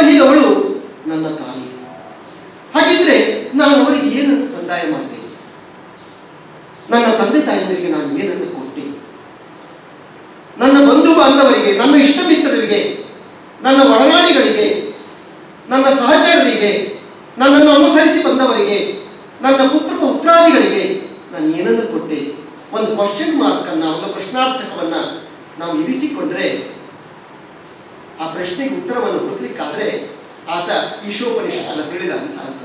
ಹೊಂದಿದವಳು ನನ್ನ ತಾಯಿ ಹಾಗಿದ್ರೆ ನಾನು ಅವರಿಗೆ ಏನನ್ನು ಸಂದಾಯ ಮಾಡಿದೆ ನನ್ನ ತಂದೆ ತಾಯಂದಿರಿಗೆ ನಾನು ಏನನ್ನು ಕೊಟ್ಟೆ ನನ್ನ ಬಂಧು ಬಾಂಧವರಿಗೆ ನನ್ನ ಇಷ್ಟ ಮಿತ್ರರಿಗೆ ನನ್ನ ಒಡನಾಡಿಗಳಿಗೆ ನನ್ನ ಸಹಚರರಿಗೆ ನನ್ನನ್ನು ಅನುಸರಿಸಿ ಬಂದವರಿಗೆ ನನ್ನ ಪುತ್ರ ಪುತ್ರಾದಿಗಳಿಗೆ ನಾನು ಏನನ್ನು ಕೊಟ್ಟೆ ಒಂದು ಕ್ವಶನ್ ಮಾರ್ಕನ್ನು ಒಂದು ಪ್ರಶ್ನಾರ್ಥಕವನ್ನ ನಾವು ಇರಿಸಿಕೊಂಡ್ರೆ ಆ ಪ್ರಶ್ನೆಗೆ ಉತ್ತರವನ್ನು ಹುಡುಕ್ಲಿಕ್ಕಾದ್ರೆ ಆತ ಈಶೋಪನಿಷತ್ತನ್ನು ತಿಳಿದ ಅಂತ ಅರ್ಥ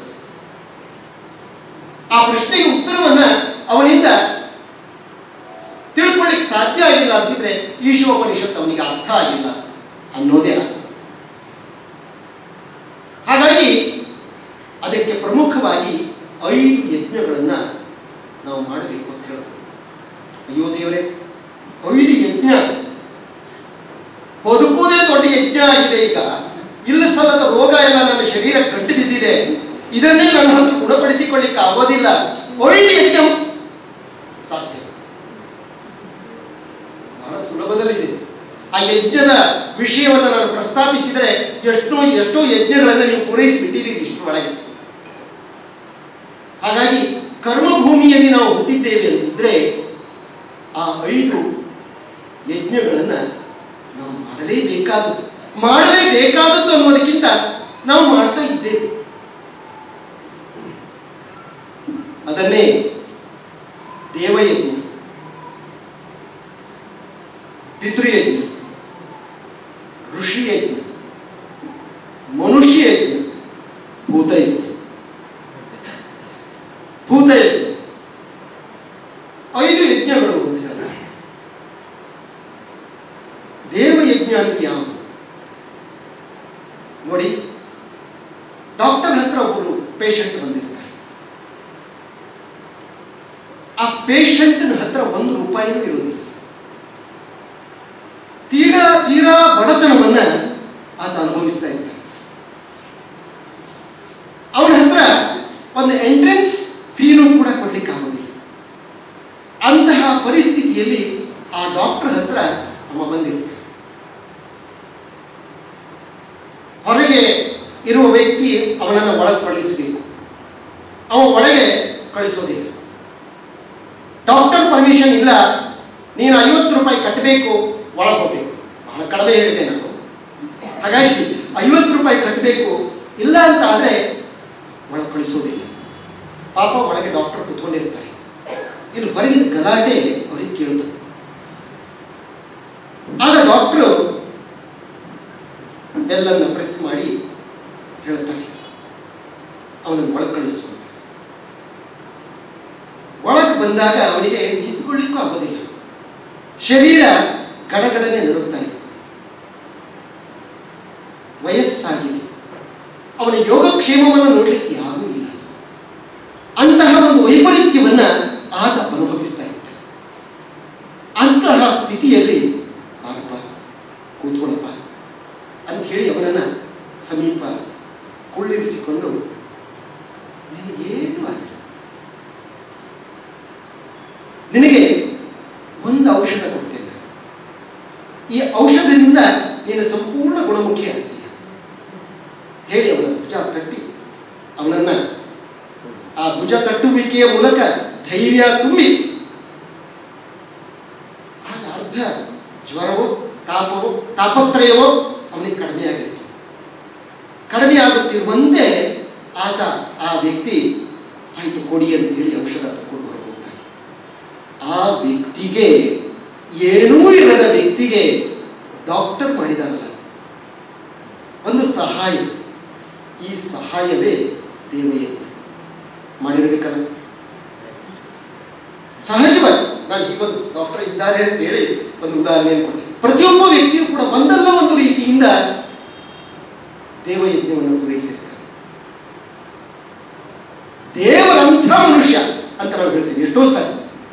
ಆ ಪ್ರಶ್ನೆಗೆ ಉತ್ತರವನ್ನ ಅವನಿಂದ ತಿಳ್ಕೊಳ್ಳಿಕ್ಕೆ ಸಾಧ್ಯ ಆಗಿಲ್ಲ ಅಂತಿದ್ರೆ ಈಶೋಪನಿಷತ್ತು ಅವನಿಗೆ ಅರ್ಥ ಆಗಿಲ್ಲ ಅನ್ನೋದೇ ಅರ್ಥ ಹಾಗಾಗಿ ಅದಕ್ಕೆ ಪ್ರಮುಖವಾಗಿ ಐದು ಯಜ್ಞಗಳನ್ನ ನಾವು ಮಾಡಬೇಕು ಅಂತ ಹೇಳ್ತಾರೆ ಅಯ್ಯೋ ದೇವರೇ ಐದು ಯಜ್ಞ ಬದುಕುವುದೇ ದೊಡ್ಡ ಯಜ್ಞ ಆಗಿದೆ ಈಗ ಇಲ್ಲ ಸಲ್ಲದ ರೋಗ ಎಲ್ಲ ನನ್ನ ಶರೀರ ಗಟ್ಟಿ ಬಿದ್ದಿದೆ ಇದನ್ನೇ ನನ್ನ ಹತ್ರ ಗುಣಪಡಿಸಿಕೊಳ್ಳಿಕ್ಕೆ ಆಗೋದಿಲ್ಲ ಐದು ಯಜ್ಞ ಸಾಧ್ಯ ಬಹಳ ಸುಲಭದಲ್ಲಿದೆ ಆ ಯಜ್ಞದ ವಿಷಯವನ್ನು ನಾನು ಪ್ರಸ್ತಾಪಿಸಿದರೆ ಎಷ್ಟೋ ಎಷ್ಟೋ ಯಜ್ಞಗಳನ್ನು ನೀವು ಪೂರೈಸಿ ಬಿಟ್ಟಿದ್ದೀರಿ ಇಷ್ಟರೊಳಗೆ ಹಾಗಾಗಿ ಕರ್ಮಭೂಮಿಯಲ್ಲಿ ನಾವು ಹುಟ್ಟಿದ್ದೇವೆ ಅಂತಿದ್ರೆ ಆ ಐದು ಯಜ್ಞಗಳನ್ನು ನಾವು ಮಾಡಲೇಬೇಕಾದದ್ದು ಮಾಡಲೇಬೇಕಾದದ್ದು ಅನ್ನೋದಕ್ಕಿಂತ ನಾವು ಮಾಡ್ತಾ ಇದ್ದೇವೆ ಅದನ್ನೇ ದೇವಯಜ್ಞ ಪಿತೃಯಜ್ಞ ಋಷಿಯಜ್ಞ ಮನುಷ್ಯಯಜ್ಞ ಭೂತಯಜ್ಞ ಭೂತಯಜ್ಞ ಐದು ಯಜ್ಞಗಳು ಅಂತ ಹೇಳಿದ್ರೆ ದೇವಯಜ್ಞ ಅಂದ್ರೆ ಯಾವುದು ನೋಡಿ ಡಾಕ್ಟರ್ ಹತ್ರ ಒಬ್ಬರು ಪೇಷಂಟ್ ಬಂದಿರ್ತಾರೆ ಆ ಪೇಷಂಟ್ನ ಹತ್ರ ಒಂದು ರೂಪಾಯಿನೂ ಇರುವುದಿಲ್ಲ ತೀರಾ ತೀರಾ ಬಡತನವನ್ನ ಆತ ಅನುಭವಿಸ್ತಾ ಇದ್ದಾನೆ ಅವನ ಹತ್ರ ಒಂದು ಎಂಟ್ರೆನ್ಸ್ ಫೀನು ಕೂಡ ಕೊಡ್ಲಿಕ್ಕೆ ಆಗೋದಿಲ್ಲ ಅಂತಹ ಪರಿಸ್ಥಿತಿಯಲ್ಲಿ ಆ ಡಾಕ್ಟರ್ ಹತ್ರ ಅವ ಬಂದಿರ್ತಾನೆ ಹೊರಗೆ ಇರುವ ವ್ಯಕ್ತಿ ಅವನನ್ನು ಒಳಗೆ ಕಳಿಸಬೇಕು ಅವ ಒಳಗೆ ಕಳಿಸೋದಿಲ್ಲ ಡಾಕ್ಟರ್ ಪರ್ಮಿಷನ್ ಇಲ್ಲ ನೀನು ಐವತ್ತು ರೂಪಾಯಿ ಕಟ್ಟಬೇಕು ಒಳಗೆ ಹೋಗ್ಬೇಕು ಬಹಳ ಕಡಿಮೆ ಹೇಳಿದೆ ನಾನು ಹಾಗಾಗಿ ಐವತ್ತು ರೂಪಾಯಿ ಕಟ್ಟಬೇಕು ಇಲ್ಲ ಅಂತ ಆದರೆ ಒಳಗೆ ಕಳಿಸೋದಿಲ್ಲ ಪಾಪ ಒಳಗೆ ಡಾಕ್ಟರ್ ಕುತ್ಕೊಂಡಿರ್ತಾರೆ ಇನ್ನು ಹೊರಗಿನ ಗಲಾಟೆ ಅವ್ರಿಗೆ ಕೇಳ್ತದೆ ಆಗ ಡಾಕ್ಟ್ರು ಎಲ್ಲನ್ನ ಪ್ರೆಸ್ ಮಾಡಿ ಹೇಳ್ತಾರೆ ಅವನನ್ನು ಒಳಗೆ ಕಳಿಸು ಅಂತ. ಒಳಗೆ ಬಂದಾಗ ಅವನಿಗೆ ನಿಂತ್ಕೊಳ್ಳಿಕ್ಕೂ ಆಗೋದಿಲ್ಲ ಶರೀರ ಗಡಗಡನೆ ನಡುತ್ತಾ ಇತ್ತು ವಯಸ್ಸಾಗಿದೆ ಅವನ ಯೋಗಕ್ಷೇಮವನ್ನು ನೋಡಲಿಕ್ಕೆ ಯಾರೂ ಇಲ್ಲ ಅಂತಹ ಒಂದು ವೈಪರೀತ್ಯವನ್ನ ಆತ ಅನುಭವಿಸ್ತಾ ಇದ್ದ ಅಂತಹ ಸ್ಥಿತಿಯಲ್ಲಿ ಬಾರಪ್ಪ ಕೂತ್ಕೊಳ್ಳಪ್ಪ ಅಂತ ಹೇಳಿ ಅವನನ್ನ ಸಮೀಪ ಕುಳ್ಳಿರಿಸಿಕೊಂಡು ನಿನಗೇನು ಆಗಿಲ್ಲ ನಿನಗೆ ಒಂದು ಔಷಧ ಕೊಡ್ತೇನೆ ಈ ಔಷಧದಿಂದ ನೀನು ಸಂಪೂರ್ಣ ಗುಣಮುಖಿ ಆಗ್ತೀಯ ಹೇಳಿ ಅವನ ಭುಜ ತಟ್ಟಿ ಅವನನ್ನ ಆ ಭುಜ ತಟ್ಟುವಿಕೆಯ ಮೂಲಕ ಧೈರ್ಯ ತುಂಬಿ ಆಗ ಅರ್ಧ ಜ್ವರವೋ ತಾಪವೋ ತಾಪತ್ರಯವೋ ಅವನಿಗೆ ಕಡಿಮೆ ಆಗಿತ್ತು ಕಡಿಮೆ ಆಗುತ್ತಿರುವಂತೆ ಆತ ಆ ವ್ಯಕ್ತಿ ಆಯ್ತು ಕೊಡಿ ಅಂತ ಹೇಳಿ ಔಷಧ ತಗೊಂಡು ಹೊರಗೋಗ್ತಾನೆ ಆ ವ್ಯಕ್ತಿಗೆ ಏನೂ ಇಲ್ಲದ ವ್ಯಕ್ತಿಗೆ ಡಾಕ್ಟರ್ ಮಾಡಿದಾರಲ್ಲ ಒಂದು ಸಹಾಯ ಈ ಸಹಾಯವೇ ದೇವಯಜ್ಞ ಮಾಡಿರ್ಬೇಕಲ್ಲ ಸಹಜವಾಗಿ ನಾನು ಹೀಗೊಂದು ಡಾಕ್ಟರ್ ಇದ್ದಾರೆ ಅಂತ ಹೇಳಿ ಒಂದು ಉದಾಹರಣೆಯನ್ನು ಕೊಟ್ಟೆ ಪ್ರತಿಯೊಬ್ಬ ವ್ಯಕ್ತಿಯು ಕೂಡ ಒಂದಲ್ಲ ಒಂದು ರೀತಿಯಿಂದ ದೇವಯಜ್ಞವನ್ನು ಪೂರೈಸಿರ್ತಾರೆ ದೇವರಂಥ ಮನುಷ್ಯ ಅಂತ ನಾವು ಹೇಳ್ತೀವಿ ಎಷ್ಟೋ ಸರಿ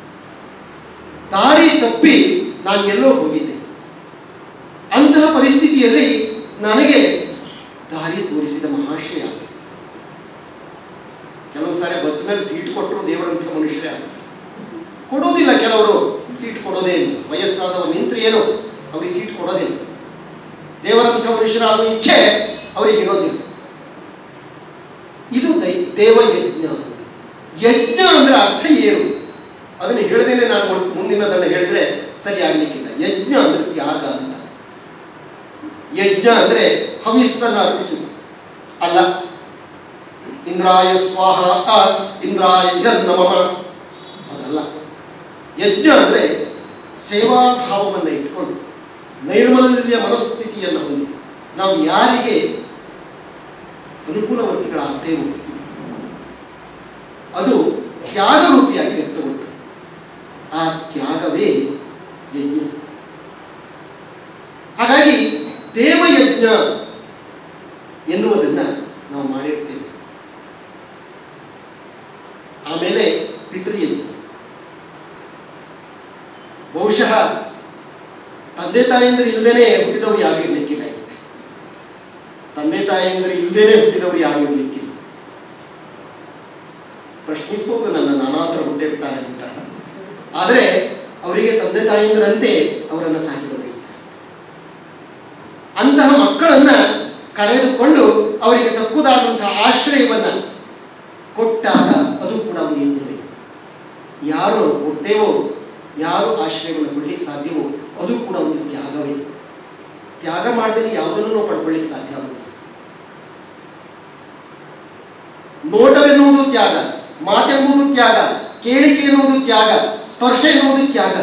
ದಾರಿ ತಪ್ಪಿ ನಾನು ಎಲ್ಲೋ ಹೋಗಿದ್ದೆ ಅಂತಹ ಪರಿಸ್ಥಿತಿಯಲ್ಲಿ ನನಗೆ ದಾರಿ ತೋರಿಸಿದ ಮಹಾಶಯ ಆತ. ಕೆಲವು ಸಾರಿ ಬಸ್ನಲ್ಲಿ ಸೀಟ್ ಕೊಟ್ಟರು ದೇವರಂಥ ಮನುಷ್ಯರೇ ಆಗ್ತಾರೆ ಕೊಡೋದಿಲ್ಲ ಕೆಲವರು ಸೀಟ್ ಕೊಡೋದೇ ಇಲ್ಲ ವಯಸ್ಸಾದವ ನಿಂತ್ರೆ ಏನು ಅವ್ರಿಗೆ ಸೀಟ್ ಕೊಡೋದಿಲ್ಲ ದೇವರಂಥ ಮನುಷ್ಯರಾಗುವ ಇಚ್ಛೆ ಅವರಿಗಿರೋದಿಲ್ಲ ಇದು ದೈ ದೇವಯಜ್ಞ ಅಂತ. ಯಜ್ಞ ಅಂದ್ರೆ ಅರ್ಥ ಏನು ಅದನ್ನು ಹೇಳದೇನೆ ನಾನು ಮುನ್- ಮುಂದಿನದನ್ನು ಹೇಳಿದ್ರೆ ಸರಿ ಆಗ್ಲಿಕ್ಕಿಲ್ಲ ಯಜ್ಞ ಅಂದ್ರೆ ತ್ಯಾಗ ಅಂತ ಯಜ್ಞ ಅಂದ್ರೆ ಹವಿಸ್ಸನ್ನು ಅರ್ಪಿಸುವುದು ಅಲ್ಲ ಇಂದ್ರಾಯ ಸ್ವಾಹ ಅ, ಇಂದ್ರಾಯ ಇದನ್ನಮಃ ಅದಲ್ಲ ಯಜ್ಞ ಅಂದ್ರೆ ಸೇವಾಭಾವವನ್ನು ಇಟ್ಕೊಂಡು ನೈರ್ಮಲ್ಯ ಮನಸ್ಥಿತಿಯನ್ನು ಹೊಂದಿ ನಾವು ಯಾರಿಗೆ ಅನುಕೂಲವರ್ತಿಗಳಾಗ್ತೇವೋ ಅದು ತ್ಯಾಗರೂಪಿಯಾಗಿ ವ್ಯಕ್ತಗೊಳ್ಳುತ್ತದೆ ಆ ತ್ಯಾಗವೇ ಯಜ್ಞ ಹಾಗಾಗಿ ದೇವಯಜ್ಞ ಎನ್ನುವುದನ್ನ ನಾವು ಮಾಡಿರ್ತೇವೆ ಆಮೇಲೆ ಪಿತೃಯಜ್ಞ ಬಹುಶಃ ತಂದೆ ತಾಯಿಯಿಂದ ಇಲ್ಲದೇನೆ ಹುಟ್ಟಿದವರು ಯಾರು ಇರ್ಲಿಕ್ಕಿಲ್ಲ ತಂದೆ ತಾಯಿಯಿಂದ ಇಲ್ಲದೇನೆ ಹುಟ್ಟಿದವರು ಯಾರು ಇರ್ಲಿಕ್ಕಿಲ್ಲ ಪ್ರಶ್ನಿಸಬಹುದು ನನ್ನ ನಾನಾ ಹತ್ರ ಹುಟ್ಟಿರ್ತಾರೆ ಅಂತ ಆದರೆ ಅವರಿಗೆ ತಂದೆ ತಾಯಿಯಿಂದರಂತೆ ಅವರನ್ನು ಸಾಕಿದವರು ಇರ್ತಾರೆ ಅಂತಹ ಮಕ್ಕಳನ್ನ ಕರೆದುಕೊಂಡು ಅವರಿಗೆ ತಕ್ಕುದಾದಂತಹ ಆಶ್ರಯವನ್ನ ಕೊಟ್ಟಾಗ ಅದು ಕೂಡ ಒಂದು ಯಜ್ಞವೇ ಯಾರು ನಾವು ಕೊಡ್ತೇವೋ ಯಾರು ಆಶ್ರಯವನ್ನು ಕೊಡ್ಲಿಕ್ಕೆ ಸಾಧ್ಯವೋ ಅದು ಕೂಡ ಒಂದು ತ್ಯಾಗವೇ ತ್ಯಾಗ ಮಾಡದಲ್ಲಿ ಯಾವುದನ್ನು ನಾವು ಪಡ್ಕೊಳ್ಳಿಕ್ಕೆ ಸಾಧ್ಯ ಆಗುವುದಿಲ್ಲ ನೋಟವೆನ್ನುವುದು ತ್ಯಾಗ ಮಾತೆಂಬುದು ತ್ಯಾಗ ಕೇಳಿಕೆ ಎನ್ನುವುದು ತ್ಯಾಗ ಸ್ಪರ್ಶ ಎನ್ನುವುದು ತ್ಯಾಗ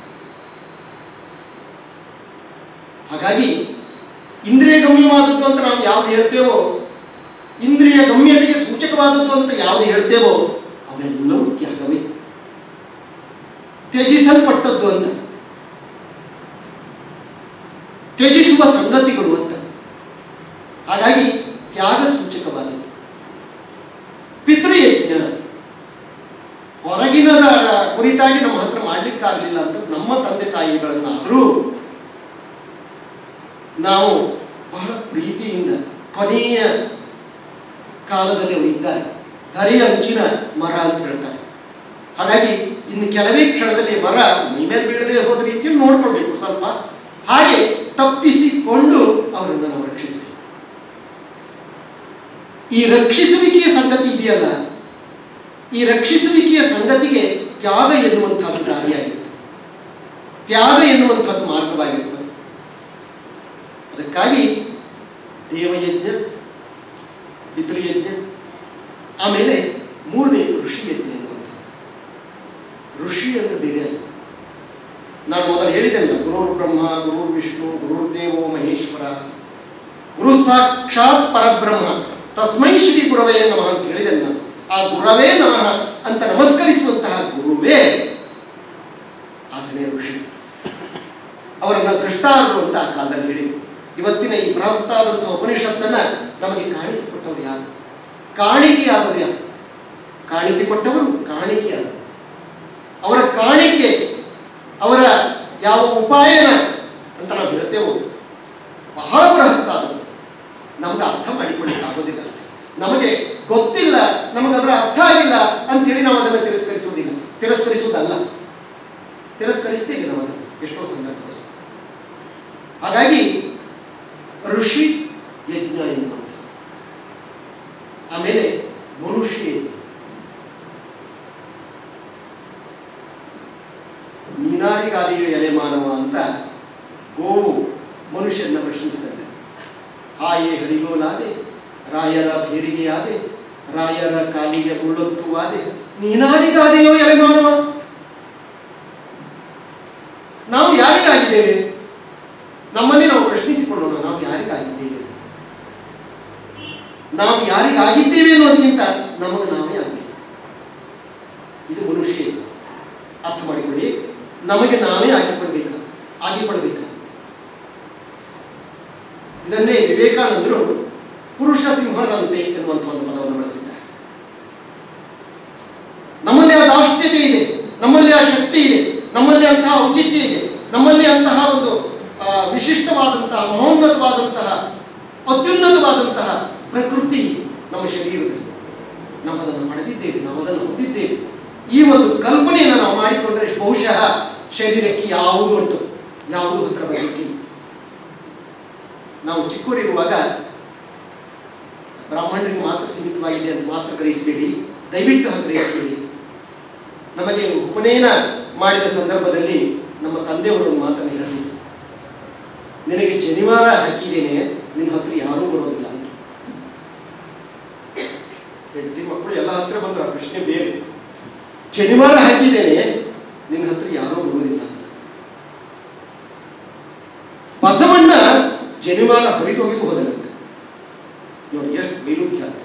ಹಾಗಾಗಿ ಇಂದ್ರಿಯ ಗಮ್ಯವಾದದ್ದು ಅಂತ ನಾವು ಯಾವ್ದು ಹೇಳ್ತೇವೋ ಇಂದ್ರಿಯ ಗಮ್ಯತೆಗೆ ಸೂಚಕವಾದದ್ದು ಅಂತ ಯಾವ್ದು ಹೇಳ್ತೇವೋ ಅವೆಲ್ಲವೂ ತ್ಯಾಗವೇ ತ್ಯಜಿಸಲ್ಪಟ್ಟದ್ದು ಅಂತ ತ್ಯಜಿಸುವ ಸಂಗತಿಗಳು ಅಂತ ಹಾಗಾಗಿ ತ್ಯಾಗ ಸೂಚಕವಾದದ್ದು ಪಿತೃಯಜ್ಞ ಹೊರಗಿನದ ಕುರಿತಾಗಿ ನಮ್ಮ ಹತ್ರ ಮಾಡ್ಲಿಕ್ಕಾಗಲಿಲ್ಲ ಅಂತ ನಮ್ಮ ತಂದೆ ತಾಯಿಗಳನ್ನಾದರೂ ನಾವು ಬಹಳ ಪ್ರೀತಿಯಿಂದ ಕೊನೆಯ ಕಾಲದಲ್ಲಿ ಅವರು ಇದ್ದಾರೆ ಧರೆಯ ಅಂಚಿನ ಮರ ಅಂತ ಹೇಳ್ತಾರೆ ಹಾಗಾಗಿ ಇನ್ನು ಕೆಲವೇ ಕ್ಷಣದಲ್ಲಿ ಮರ ಮೈ ಮೇಲೆ ಬೀಳದೆ ಹೋದ ರೀತಿಯಲ್ಲಿ ನೋಡ್ಕೊಳ್ಬೇಕು ಸ್ವಲ್ಪ ಹಾಗೆ ತಪ್ಪಿಸಿಕೊಂಡು ಅವರನ್ನು ನಾವು ರಕ್ಷಿಸಬೇಕು ಈ ರಕ್ಷಿಸುವಿಕೆಯ ಸಂಗತಿ ಇದೆಯಲ್ಲ ಈ ರಕ್ಷಿಸುವಿಕೆಯ ಸಂಗತಿಗೆ ತ್ಯಾಗ ಎನ್ನುವಂತಹದ್ದು ದಾರಿಯಾಗಿರ್ತದೆ ತ್ಯಾಗ ಎನ್ನುವಂತಹದ್ದು ಮಾರ್ಗವಾಗಿರ್ತದೆ ಅದಕ್ಕಾಗಿ ದೇವಯಜ್ಞ ಪಿತೃಯಜ್ಞ ಆಮೇಲೆ ಮೂರನೇದು ಋಷಿಯಜ್ಞ ಎನ್ನುವಂಥದ್ದು ಋಷಿ ಅಂದ್ರೆ ಬೇರೆ ಅಲ್ಲ ನಾನು ಮೊದಲು ಹೇಳಿದ್ದೆನಲ್ಲ ಗುರುರ್ ಬ್ರಹ್ಮ ಗುರುರ್ ವಿಷ್ಣು ಗುರುರ್ ದೇವೋ ಮಹೇಶ್ವರ ಗುರು ಸಾಕ್ಷಾತ್ ಪರಬ್ರಹ್ಮ ತಸ್ಮೈ ಶ್ರೀ ಗುರವೇ ನಮಃ ಅಂತ ಹೇಳಿದೆ ನಾನು ಆ ಗುರವೇ ನಮಃ ಅಂತ ನಮಸ್ಕರಿಸುವಂತಹ ಗುರುವೇ ಆತನೇ ಋಷಿ ಅವರನ್ನ ದೃಷ್ಟಾರರು ಅಂತ ಆ ಕಾಲದಲ್ಲಿ ಹೇಳಿದರು ಇವತ್ತಿನ ಈ ಬೃಹತ್ತಾದಂತಹ ಉಪನಿಷತ್ತನ್ನ ನಮಗೆ ಕಾಣಿಸಿಕೊಟ್ಟವರು ಯಾರು ಕಾಣಿಕೆಯಾದವರು ಯಾರು ಕಾಣಿಸಿಕೊಟ್ಟವರು ಕಾಣಿಕೆಯಾದವರು ಅವರ ಕಾಣಿಕೆ ಅವರ ಯಾವ ಉಪಾಯನ ಅಂತ ನಾವು ಹೇಳ್ತೇವೋ ಬಹಳ ಬೃಹತ್ತಾದದ್ದು ನಮ್ಗೆ ಅರ್ಥ ಮಾಡಿಕೊಳ್ಳಿಕ್ಕೆ ಆಗೋದಿಲ್ಲ ನಮಗೆ ಗೊತ್ತಿಲ್ಲ ನಮಗೆ ಅದರ ಅರ್ಥ ಆಗಿಲ್ಲ ಅಂತ ಹೇಳಿ ನಾವು ಅದನ್ನು ತಿರಸ್ಕರಿಸುವುದಿಲ್ಲ ತಿರಸ್ಕರಿಸುವುದಲ್ಲ ತಿರಸ್ಕರಿಸ್ತೇವೆ ನಾವು ಅದನ್ನು ಎಷ್ಟೋ ಸಂದರ್ಭದಲ್ಲಿ ಹಾಗಾಗಿ ಋಷಿ ಯಜ್ಞ ಎನ್ನುವಂಥ ಆಮೇಲೆ ಮನುಷ್ಯ ಯಜ್ಞ. ನೀನಾರಿಗಾದೆಯೋ ಎಲೆ ಮಾನವ ಅಂತ ಗೋವು ಮನುಷ್ಯನ ಪ್ರಶ್ನಿಸ್ತದೆ ಹಾಯೇ ಹರಿಗೋಲಾದೆ ರಾಯರ ಬೇರಿಗೆಯಾದೆ ರಾಯರ ಕಾಲಿಗೆ ಮುಳ್ಳೊತ್ತುವಾದೆ ನೀನಾರಿಗಾದೆಯೋ ಎಲೆ ಮಾನವ ನಾವು ಯಾರಿಗಾಗಿದ್ದೇವೆ ನಮ್ಮನ್ನೇ ನಾವು ಪ್ರಶ್ನಿಸಿಕೊಳ್ಳೋಣ ನಾವು ಯಾರಿಗಾಗಿದ್ದೇವೆ ಅಂತ. ನಾವು ಯಾರಿಗಾಗಿದ್ದೇವೆ ಅನ್ನೋದಕ್ಕಿಂತ ನಮಗೆ ನಾವೇ ಆಗಬೇಕು ಇದು ಮನುಷ್ಯ ಅರ್ಥ ಮಾಡಿಕೊಳ್ಳಿ ನಮಗೆ ನಾವೇ ಆಗಿಕೊಳ್ಬೇಕು ಆಗಿಕೊಳ್ಬೇಕು ಇದನ್ನೇ ವಿವೇಕಾನಂದರು ಪುರುಷ ಸಿಂಹರಂತೆ ಎನ್ನುವಂಥ ಒಂದು ಪದವನ್ನು ಬಳಸಿದ್ದಾರೆ ನಮ್ಮಲ್ಲಿ ಆ ದಾಷ್ಟ್ಯತೆ ಇದೆ ನಮ್ಮಲ್ಲಿ ಆ ಶಕ್ತಿ ಇದೆ ನಮ್ಮಲ್ಲಿ ಅಂತಹ ಔಚಿತ್ಯ ಇದೆ ನಮ್ಮಲ್ಲಿ ಅಂತಹ ಒಂದು ಆ, ವಿಶಿಷ್ಟವಾದಂತಹ ಮಹೋನ್ನತವಾದಂತಹ ಅತ್ಯುನ್ನತವಾದಂತಹ ಪ್ರಕೃತಿ ಇದೆ ನಮ್ಮ ಶರೀರದಲ್ಲಿ ನಾವು ಅದನ್ನು ಪಡೆದಿದ್ದೇವೆ ನಾವು ಅದನ್ನು ಹೊಂದಿದ್ದೇವೆ ಈ ಒಂದು ಕಲ್ಪನೆಯನ್ನು ನಾವು ಮಾಡಿಕೊಂಡ್ರೆ ಬಹುಶಃ ಶರೀರಕ್ಕೆ ಯಾವುದು ಉಂಟು ಯಾವುದು ಹತ್ರ ಬರಲಿಕ್ಕಿಲ್ಲ ನಾವು ಚಿಕ್ಕವರಿರುವಾಗ ಬ್ರಾಹ್ಮಣರಿಗೆ ಮಾತ್ರ ಸೀಮಿತವಾಗಿದೆ ಅಂತ ಮಾತ್ರ ಗ್ರಹಿಸಬೇಡಿ ದಯವಿಟ್ಟು ಹಾಗೆ ಗ್ರಹಿಸಬೇಡಿ ನಮಗೆ ಉಪನಯನ ಮಾಡಿದ ಸಂದರ್ಭದಲ್ಲಿ ನಮ್ಮ ತಂದೆಯವರು ಒಂದು ಮಾತನ್ನು ಹೇಳಿದ್ರು ನಿನಗೆ ಜನಿವಾರ ಹಾಕಿದ್ದೇನೆ ನಿನ್ನ ಹತ್ರ ಯಾರೂ ಬರೋದಿಲ್ಲ ಅಂತ ಹೆಂಡತಿ ಮಕ್ಕಳು ಎಲ್ಲ ಹತ್ರ ಬಂದ್ರ ಪ್ರಶ್ನೆ ಬೇರೆ ಜನಿವಾರ ಹಾಕಿದ್ದೇನೆ ನಿನ್ನ ಹತ್ರ ಯಾರೂ ಬರುವುದಿಲ್ಲ ಅಂತ ಬಸವಣ್ಣ ಜನಿವಾರ ಹರಿದೋಗಿದು ಹೋದನಂತೆ ನೋಡಿ ಎಷ್ಟು ವೈರುಧ್ಯ ಅಂತ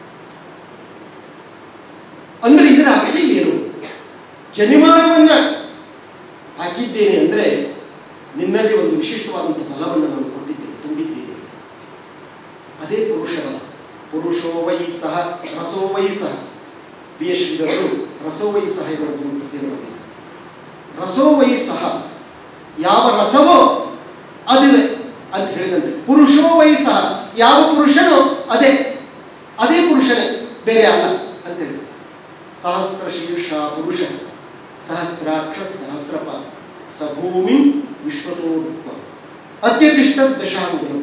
ಅಂದ್ರೆ ಇದರ ಅರ್ಥ ಏನು ಜನಿವಾರವನ್ನ ಹಾಕಿದ್ದೇನೆ ಅಂದ್ರೆ ನಿನ್ನಲ್ಲಿ ಒಂದು ವಿಶಿಷ್ಟವಾದಂಥ ಬಲವನ್ನು ನಾನು ಕೊಟ್ಟಿದ್ದೇನೆ ತುಂಬಿದ್ದೇನೆ ಅಂತ. ಅದೇ ಪುರುಷ ಬಲ ಪುರುಷೋ ವೈ ಸಹ ರಸೋ ವೈ ಸಹ ಬಿ ಎಸ್ ಶ್ರೀಧರರು ರಸೋ ವೈ ಸಹ ಎನ್ನುವಂಥ ಒಂದು ಕೃತಿಯನ್ನು ಬರೆದಿದ್ದಾರೆ ರಸೋ ವೈ ಸಹ ಯಾವ ರಸವೋ ಅದುವೆ ಅಂತ ಹೇಳಿದಂತೆ ಪುರುಷೋ ವೈ ಸಹ ಯಾವ ಪುರುಷನೋ ಅದೇ ಅದೇ ಪುರುಷನೇ ಬೇರೆ ಅಲ್ಲ ಅಂತೇಳಿ ಸಹಸ್ರ ಶೀರ್ಷ ಪುರುಷ ಸಹಸ್ರಾಕ್ಷ ಸಹಸ್ರಪಾದ ಸಭೂಮಿ ವಿಶ್ವತೋ ಅತ್ಯತಿಷ್ಠ ದಶಾಂಗುಲು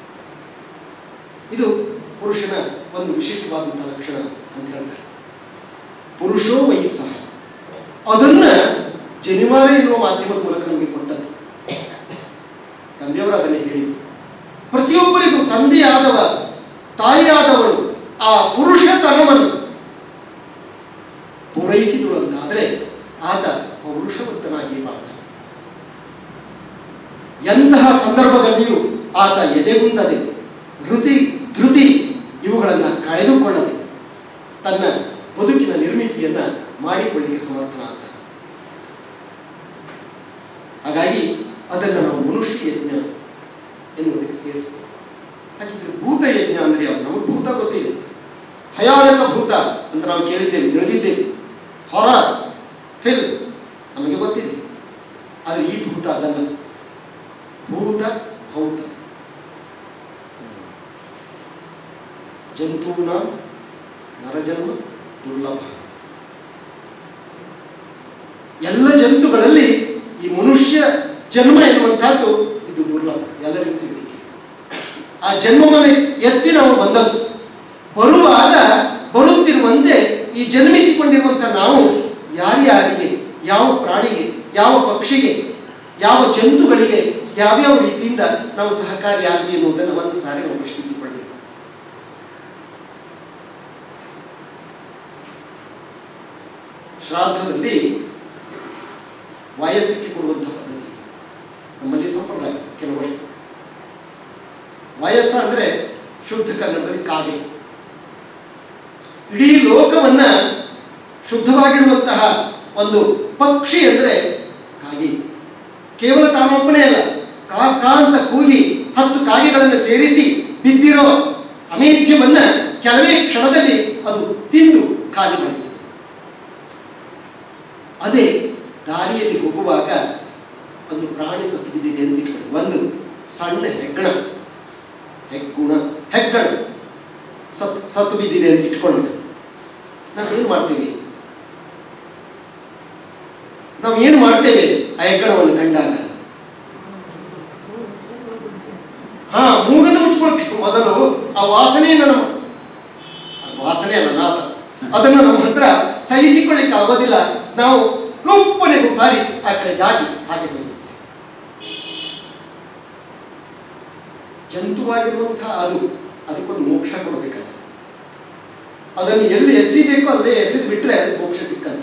ಇದು ಪುರುಷನ ಒಂದು ವಿಶಿಷ್ಟವಾದಂತಹ ಲಕ್ಷಣ ಅಂತ ಹೇಳ್ತಾರೆ ಪುರುಷೋ ವಯಸ್ಸಹ ಅದನ್ನ ಜನಿವಾರ ಎನ್ನುವ ಮಾಧ್ಯಮದ ಮೂಲಕ ನಮಗೆ ಕೊಟ್ಟದ್ದು ತಂದೆಯವರು ಅದನ್ನೇ ಹೇಳಿದರು ಪ್ರತಿಯೊಬ್ಬರಿಗೂ ತಂದೆಯಾದವ ತಾಯಿಯಾದವಳು ಆ ಪುರುಷತನವನ್ನು ಪೂರೈಸಿದಳು ಅಂತಾದರೆ ಆತ ಪೌರುಷವಂತನಾಗಿ ಬಾಳ್ತಾನೆ ಎಂತಹ ಸಂದರ್ಭದಲ್ಲಿಯೂ ಆತ ಎದೆಗುಂದದೆ ಧೃತಿ ಧೃತಿ ಇವುಗಳನ್ನು ಕಳೆದುಕೊಳ್ಳದೆ ತನ್ನ ಬದುಕಿನ ನಿರ್ಮಿತಿಯನ್ನ ಮಾಡಿಕೊಳ್ಳಿಕ್ಕೆ ಸಮರ್ಥನ ಆಗ್ತಾನೆ ಹಾಗಾಗಿ ಅದನ್ನು ನಾವು ಮನುಷ್ಯ ಯಜ್ಞ ಎನ್ನುವುದಕ್ಕೆ ಸೇರಿಸ್ತೇವೆ ಹಾಗಿದ್ರೆ ಭೂತ ಯಜ್ಞ ಅಂದ್ರೆ ಯಾವುದು ನಮಗೆ ಭೂತ ಗೊತ್ತಿದೆ ಭಯಾನಕ ಭೂತ ಅಂತ ನಾವು ಕೇಳಿದ್ದೇವೆ ತಿಳಿದಿದ್ದೇವೆ ಹೊರ ಫಿಲ್ ನಮಗೆ ಗೊತ್ತಿದೆ ಆದರೆ ಈ ಭೂತ ಅದಲ್ಲ ಭೂತ ಭೌತ ಜಂತೂನ ನರಜನ್ಮ ದುರ್ಲಭ ಎಲ್ಲ ಜಂತುಗಳಲ್ಲಿ ಈ ಮನುಷ್ಯ ಜನ್ಮ ಎನ್ನುವಂತಹದ್ದು ಇದು ದುರ್ಲಭ ಎಲ್ಲರಿಗೂ ಸಿಗಲಿಕ್ಕೆ ಆ ಜನ್ಮವನ್ನು ಎತ್ತಿ ನಾವು ಬಂದದ್ದು ಬರುವಾಗ ಬರುತ್ತಿರುವಂತೆ ಈ ಜನ್ಮಿಸಿಕೊಂಡಿರುವಂತಹ ನಾವು ಯಾರ್ಯಾರಿಗೆ ಯಾವ ಪ್ರಾಣಿಗೆ ಯಾವ ಪಕ್ಷಿಗೆ ಯಾವ ಜಂತುಗಳಿಗೆ ಯಾವ್ಯಾವ ರೀತಿಯಿಂದ ನಾವು ಸಹಕಾರಿಯಾದ್ವಿ ಎನ್ನುವುದನ್ನು ಒಂದು ಸಾರಿ ನಾವು ಪ್ರಶ್ನಿಸಿಕೊಳ್ಳಿ ಶ್ರಾದ್ದದಲ್ಲಿ ವಯಸ್ಸಿಗೆ ಕೊಡುವಂತಹ ಪದ್ಧತಿ ನಮ್ಮಲ್ಲಿ ಸಂಪ್ರದಾಯ ಕೆಲವಷ್ಟು ವಯಸ್ಸ ಅಂದ್ರೆ ಶುದ್ಧ ಕನ್ನಡದಲ್ಲಿ ಕಾಗೆ ಇಡೀ ಲೋಕವನ್ನ ಶುದ್ಧವಾಗಿಡುವಂತಹ ಒಂದು ಪಕ್ಷಿ ಅಂದ್ರೆ ಕಾಗೆ ಕೇವಲ ತಾನೊಬ್ಬನೇ ಅಲ್ಲ ಕಾ ಕಾ ಅಂತ ಕೂಗಿ ಹತ್ತು ಕಾಗೆಗಳನ್ನು ಸೇರಿಸಿ ಬಿದ್ದಿರೋ ಅಮೇಧ್ಯವನ್ನ ಕೆಲವೇ ಕ್ಷಣದಲ್ಲಿ ಅದು ತಿಂದು ಖಾಲಿ ಮಾಡಿತ್ತು ಅದೇ ದಾರಿಯಲ್ಲಿ ಹೋಗುವಾಗ ಒಂದು ಪ್ರಾಣಿ ಸತ್ತು ಬಿದ್ದಿದೆ ಅಂತ ಇಟ್ಕೊಳ್ಳಿ ಒಂದು ಸಣ್ಣ ಹೆಗ್ಗಣ ಹೆಗ್ಗುಣ ಹೆಗ್ಗಣ ಸತ್ ಸತ್ತು ಬಿದ್ದಿದೆ ಅಂತ ಇಟ್ಕೊಂಡು ನಾವೇನು ಮಾಡ್ತೀವಿ ನಾವು ಏನು ಮಾಡ್ತೇವೆ ಆ ಹೆಗ್ಗಣವನ್ನು ಕಂಡಾಗ ಹಾ ಮೂಗನ್ನು ಮುಚ್ಕೊಳ್ತೀವಿ ಮೊದಲು ಆ ವಾಸನೆಯನ್ನು ನಮ್ಮ ಆ ವಾಸನೆ ಅಲ್ಲ ನಾಥ ಅದನ್ನು ನಮ್ಮ ಹತ್ರ ಸಹಿಸಿಕೊಳ್ಳಿಕ್ಕೆ ಆಗೋದಿಲ್ಲ ನಾವು ಲುಪ್ಪನೆ ಬಾರಿ ಆ ಕಡೆ ದಾಟಿ ಹಾಗೆ ಹೋಗ್ಬಿಡ್ತೇವೆ ಜಂತುವಾಗಿರುವಂತಹ ಅದು ಅದಕ್ಕೊಂದು ಮೋಕ್ಷ ಕೊಡಬೇಕಲ್ಲ ಅದನ್ನು ಎಲ್ಲಿ ಎಸಿಬೇಕೋ ಅಲ್ಲೇ ಎಸೆದು ಬಿಟ್ರೆ ಅದಕ್ಕೆ ಮೋಕ್ಷ ಸಿಕ್ಕಂತೆ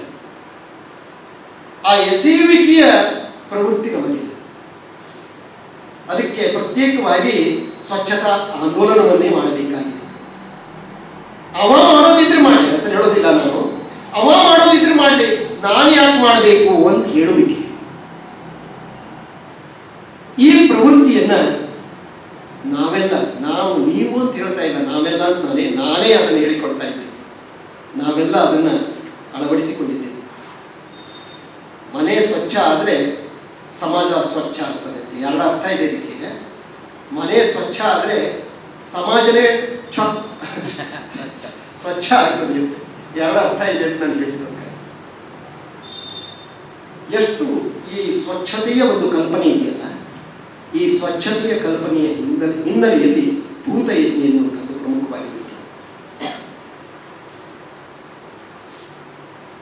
ಆ ಎಸೆಯುವಿಕೆಯ ಪ್ರವೃತ್ತಿ ನಮಗಿಲ್ಲ ಅದಕ್ಕೆ ಪ್ರತ್ಯೇಕವಾಗಿ ಸ್ವಚ್ಛತಾ ಆಂದೋಲನವನ್ನೇ ಮಾಡಬೇಕಾಗಿದೆ ಅವ ಮಾಡೋದಿದ್ರೆ ಮಾಡಲಿ ಹೆಸರು ಹೇಳೋದಿಲ್ಲ ನಾನು ಅವ ಮಾಡೋದಿದ್ರೆ ಮಾಡಲಿ ನಾನು ಯಾಕೆ ಮಾಡಬೇಕು ಅಂತ ಹೇಳುವಿಕೆ ಈ ಪ್ರವೃತ್ತಿಯನ್ನ ನಾವೆಲ್ಲ ನಾವು ನೀವು ಅಂತ ಹೇಳ್ತಾ ಇಲ್ಲ ನಾವೆಲ್ಲ ಅಂತ ನಾನೇ ನಾನೇ ಅದನ್ನು ಹೇಳಿಕೊಡ್ತಾ ಇದ್ದೇನೆ ನಾವೆಲ್ಲ ಅದನ್ನ ಅಳವಡಿಸಿಕೊಂಡಿದ್ದೇವೆ ಮನೆ ಸ್ವಚ್ಛ ಆದರೆ ಸಮಾಜ ಸ್ವಚ್ಛ ಆಗ್ತದೆ ಅಂತ ಎರಡು ಅರ್ಥ ಇದೆ ಇದಕ್ಕೆ ಮನೆ ಸ್ವಚ್ಛ ಆದರೆ ಸಮಾಜನೇ ಛ- ಸ್ವಚ್ಛ ಆಗ್ತದೆ ಅಂತ ಎರಡು ಅರ್ಥ ಇದೆ ಅಂತ ನಾನು ಹೇಳಿದ್ದಕ್ಕೆ ಎಷ್ಟು ಈ ಸ್ವಚ್ಛತೆಯ ಒಂದು ಕಲ್ಪನೆ ಇದೆಯಲ್ಲ ಈ ಸ್ವಚ್ಛತೆಯ ಕಲ್ಪನೆಯ ಹಿನ್ನೆಲೆ ಹಿನ್ನೆಲೆಯಲ್ಲಿ ಭೂತ ಯಜ್ಞ ಎನ್ನುವಂಥದ್ದು ಪ್ರಮುಖವಾಗಿರುತ್ತೆ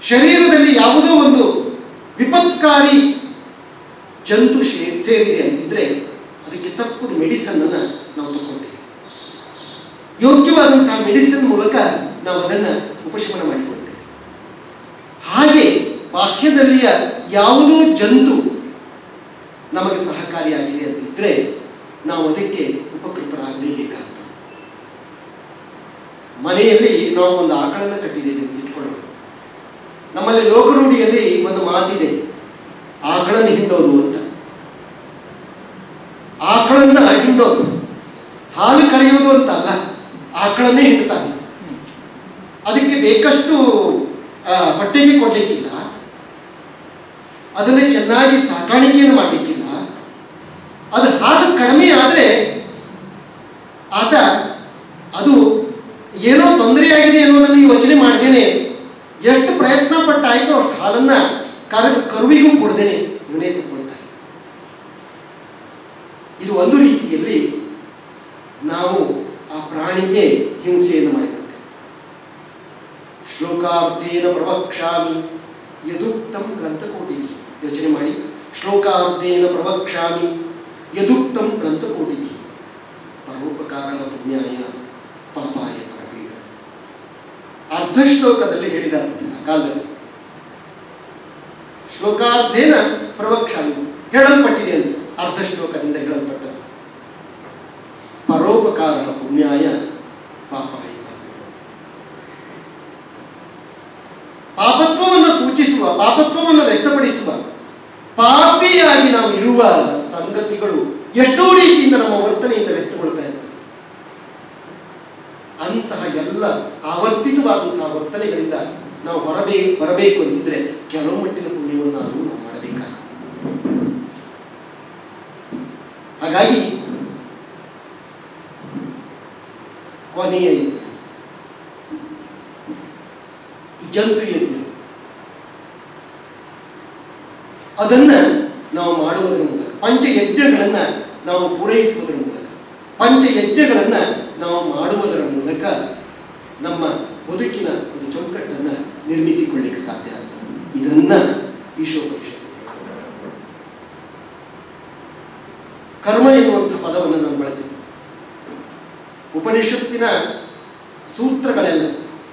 ಶರೀರದಲ್ಲಿ ಯಾವುದೋ ಒಂದು ವಿಪತ್ಕಾರಿ ಜಂತು ಶೇ- ಸೇರಿದೆ ಅಂತಿದ್ರೆ ಅದಕ್ಕೆ ತಪ್ಪು ಮೆಡಿಸನ್ ಅನ್ನ ನಾವು ತಗೊಳ್ತೇವೆ ಯೋಗ್ಯವಾದಂತಹ ಮೆಡಿಸಿನ್ ಮೂಲಕ ನಾವು ಅದನ್ನ ಉಪಶಮನ ಮಾಡಿಕೊಳ್ತೇವೆ ಹಾಗೆ ಬಾಹ್ಯದಲ್ಲಿಯ ಯಾವುದೋ ಜಂತು ನಮಗೆ ಸಹಕಾರಿಯಾಗಿದೆ ಅಂತಿದ್ರೆ ನಾವು ಅದಕ್ಕೆ ಉಪಕೃತರಾಗಲೇಬೇಕಾಗ್ತದೆ ಮನೆಯಲ್ಲಿ ನಾವು ಒಂದು ಆಕಳನ್ನು ಕಟ್ಟಿದ್ದೇವೆ ಅಂತ ಇಟ್ಕೊಳ್ಳೋಣ ನಮ್ಮಲ್ಲಿ ಲೋಕರೂಢಿಯಲ್ಲಿ ಒಂದು ಮಾತಿದೆ ಆಕಳನ್ನು ಹಿಂಡೋದು ಅಂತ ಆಕಳನ್ನ ಹಿಂಡೋದು ಹಾಲು ಕರೆಯೋದು ಅಂತ ಅಲ್ಲ ಆಕಳನ್ನೇ ಹಿಂಡ್ತಾನೆ ಅದಕ್ಕೆ ಬೇಕಷ್ಟು ಆ, ಹೊಟ್ಟೆಗೆ ಕೊಡ್ಲಿಕ್ಕಿಲ್ಲ ಅದನ್ನೇ ಚೆನ್ನಾಗಿ ಸಾಕಾಣಿಕೆಯನ್ನು ಮಾಡಲಿಕ್ಕಿಲ್ಲ ಅದು ಹಾಲು ಕಡಿಮೆ ಆದರೆ ಆತ ಅದು ಏನೋ ತೊಂದರೆಯಾಗಿದೆ ಅನ್ನೋದನ್ನು ಯೋಚನೆ ಮಾಡ್ದೇನೆ ಎಷ್ಟು ಪ್ರಯತ್ನ ಪಟ್ಟಾಯ್ತು ಅಷ್ಟು ಹಾಲನ್ನ ಕರ ಕರುವಿಗೂ ಕೊಡ್ದೇನೆ ಇವನೇ ತಗೊಳ್ತಾರೆ ಇದು ಒಂದು ರೀತಿಯಲ್ಲಿ ನಾವು ಆ ಪ್ರಾಣಿಗೆ ಹಿಂಸೆಯನ್ನು ಮಾಡಿದಂತೆ ಶ್ಲೋಕಾರ್ಥೇನ ಪ್ರವಕ್ಷಾಮಿ ಯದುಕ್ತಂ ಗ್ರಂಥಕೋಟಿ ಯೋಚನೆ ಮಾಡಿ ಶ್ಲೋಕಾರ್ಥೇನ ಪ್ರವಕ್ಷಾಮಿ ಯದುಕ್ತಂ ಗ್ರಂಥಕೋಟಿ ಪರೋಪಕಾರ ಪುಣ್ಯಾಯ ಪಾಪಾಯ ಪರಪೀಡ ಅರ್ಧ ಶ್ಲೋಕದಲ್ಲಿ ಹೇಳಿದ್ದಾರೆ ಆ ಕಾಲದಲ್ಲಿ ಶ್ಲೋಕಾರ್ಥೇನ ಪ್ರವಕ್ಷಾಮಿ ಹೇಳಲ್ಪಟ್ಟಿದೆ ಅಂತ ಅರ್ಧ ಶ್ಲೋಕದಿಂದ ಹೇಳಲ್ಪಟ್ಟದ್ದು ಪರೋಪಕಾರ ಪುಣ್ಯಾಯ ಪಾಪಾಯ ಪರಪೀಡ ಪಾಪತ್ವವನ್ನು ಸೂಚಿಸುವ ಪಾಪತ್ವವನ್ನು ವ್ಯಕ್ತಪಡಿಸುವ ಪಾಪಿಯಾಗಿ ನಾವು ಇರುವ ಸಂಗತಿಗಳು ಎಷ್ಟೋ ರೀತಿಯಿಂದ ನಮ್ಮ ವರ್ತನೆಯಿಂದ ವ್ಯಕ್ತಗೊಳ್ತಾ ಇರ್ತದೆ ಅಂತಹ ಎಲ್ಲ ಆವರ್ತಿತವಾದಂತಹ ವರ್ತನೆಗಳಿಂದ ನಾವು ಹೊರಬೇ ಬರಬೇಕು ಅಂತಿದ್ರೆ ಕೆಲವು ಮಟ್ಟಿನ ಪುಣ್ಯವನ್ನಾದರೂ ನಾವು ಮಾಡಬೇಕಾಗ್ತದೆ ಹಾಗಾಗಿ ಕೊನೆಯ ಯಜ್ಞ ಈ ಜಂತು ಯಜ್ಞ ಅದನ್ನ ನಾವು ಮಾಡುವುದರ ಮೂಲಕ ಪಂಚಯಜ್ಞಗಳನ್ನ ನಾವು ಪೂರೈಸುವುದರ ಮೂಲಕ ಪಂಚಯಜ್ಞಗಳನ್ನ ನಾವು ಮಾಡುವುದರ ಮೂಲಕ ನಮ್ಮ ಬದುಕಿನ ಒಂದು ಚೌಕಟ್ಟನ್ನ ನಿರ್ಮಿಸಿಕೊಳ್ಳಿಕ್ಕೆ ಸಾಧ್ಯ ಆಗ್ತದೆ ಇದನ್ನ ಈಶೋಪನಿಷತ್ತು ಕರ್ಮ ಎನ್ನುವಂಥ ಪದವನ್ನು ನಾನು ಬಳಸಿದ್ದೆ ಉಪನಿಷತ್ತಿನ ಸೂತ್ರಗಳೆಲ್ಲ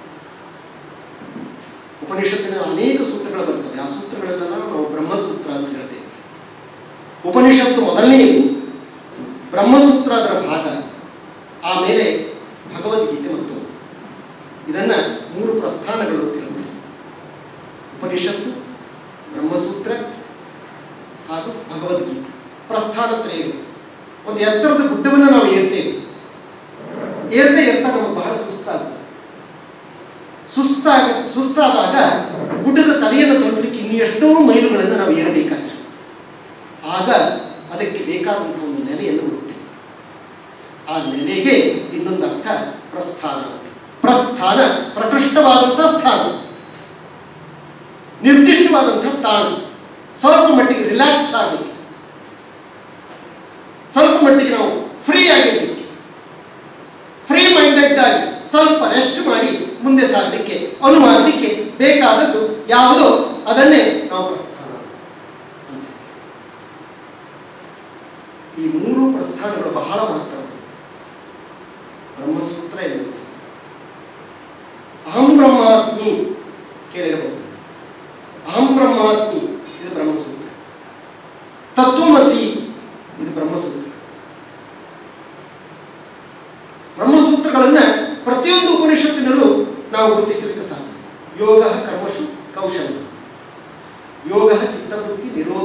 ಉಪನಿಷತ್ತಿನ ಅನೇಕ ಸೂತ್ರಗಳು ಬರ್ತವೆ ಆ ಸೂತ್ರಗಳನ್ನೆಲ್ಲ ನಾವು ಬ್ರಹ್ಮಸೂತ್ರ ಅಂತ ಹೇಳ್ತೇವೆ ಉಪನಿಷತ್ತು ಮೊದಲನೆಯದು ಬ್ರಹ್ಮಸೂತ್ರ ಅದರ ಭಾಗ ಆಮೇಲೆ ಭಗವದ್ಗೀತೆ ಮತ್ತು ಇದನ್ನ ಮೂರು ಪ್ರಸ್ಥಾನಗಳು ಅಂತ ಹೇಳ್ತಾರೆ ಉಪನಿಷತ್ತು ಬ್ರಹ್ಮಸೂತ್ರ ಹಾಗೂ ಭಗವದ್ಗೀತೆ ಪ್ರಸ್ಥಾನ ತ್ರಯಗಳು ಒಂದು ಎತ್ತರದ ಗುಡ್ಡವನ್ನು ನಾವು ಏರ್ತೇವೆ ಏರ್ತಾ ಏರ್ತಾ ನಮಗೆ ಬಹಳ ಸುಸ್ತಾಗ್ತದೆ ಸುಸ್ತಾಗ ಸುಸ್ತಾದಾಗ ಗುಡ್ಡದ ತಲೆಯನ್ನು ತಲುಪಲಿಕ್ಕೆ ಇನ್ನು ಎಷ್ಟೋ ಮೈಲುಗಳನ್ನು ನಾವು ಏರಬೇಕಾಗ್ತದೆ ಆಗ ಅದಕ್ಕೆ ಬೇಕಾದಂತಹ ಒಂದು ನೆಲೆಯನ್ನು ಹುಡುಕ್ತೇವೆ ಆ ನೆಲೆಗೆ ಇನ್ನೊಂದು ಅರ್ಥ ಪ್ರಸ್ಥಾನ ಅಂತ. ಪ್ರಸ್ಥಾನ ಪ್ರಕೃಷ್ಟವಾದಂತಹ ಸ್ಥಾನ ನಿರ್ದಿಷ್ಟವಾದಂತಹ ತಾಣ ಸ್ವಲ್ಪ ಮಟ್ಟಿಗೆ ರಿಲ್ಯಾಕ್ಸ್ ಆಗಲಿಕ್ಕೆ ಸ್ವಲ್ಪ ಮಟ್ಟಿಗೆ ನಾವು ಫ್ರೀ ಆಗಿರ್ಲಿಕ್ಕೆ ಫ್ರೀ ಮೈಂಡೆಡ್ ಆಗಿ ಸ್ವಲ್ಪ ರೆಸ್ಟ್ ಮಾಡಿ ಮುಂದೆ ಸಾಗಲಿಕ್ಕೆ ಅನುಮಾನಲಿಕ್ಕೆ ಬೇಕಾದದ್ದು ಯಾವುದೋ ಅದನ್ನೇ ನಾವು ಪ್ರಸ್ಥಾನ ಅಂತ ಈ ಮೂರು ಪ್ರಸ್ಥಾನಗಳು ಬಹಳ ಮಹತ್ವವಾದದ್ದು ಬ್ರಹ್ಮಸೂತ್ರ ಎನ್ನುವುದು ಅಹಂ ಬ್ರಹ್ಮಾಸ್ಮಿ ಕೇಳಿರಬಹುದು ಅಹಂ ಬ್ರಹ್ಮಾಸ್ಮಿ ಇದು ಬ್ರಹ್ಮಸೂತ್ರ ತತ್ವಮಸಿ ಇದು ಬ್ರಹ್ಮಸೂತ್ರ ಬ್ರಹ್ಮಸೂತ್ರಗಳನ್ನ ಪ್ರತಿಯೊಂದು ಉಪನಿಷತ್ತಿನಲ್ಲೂ ನಾವು ಗುರುತಿಸಲಿಕ್ಕೆ ಸಾಧ್ಯ ಯೋಗ ಕರ್ಮಶು ಕೌಶಲ್ಯ ಯೋಗ ಚಿತ್ತವೃತ್ತಿ ನಿರೋಧ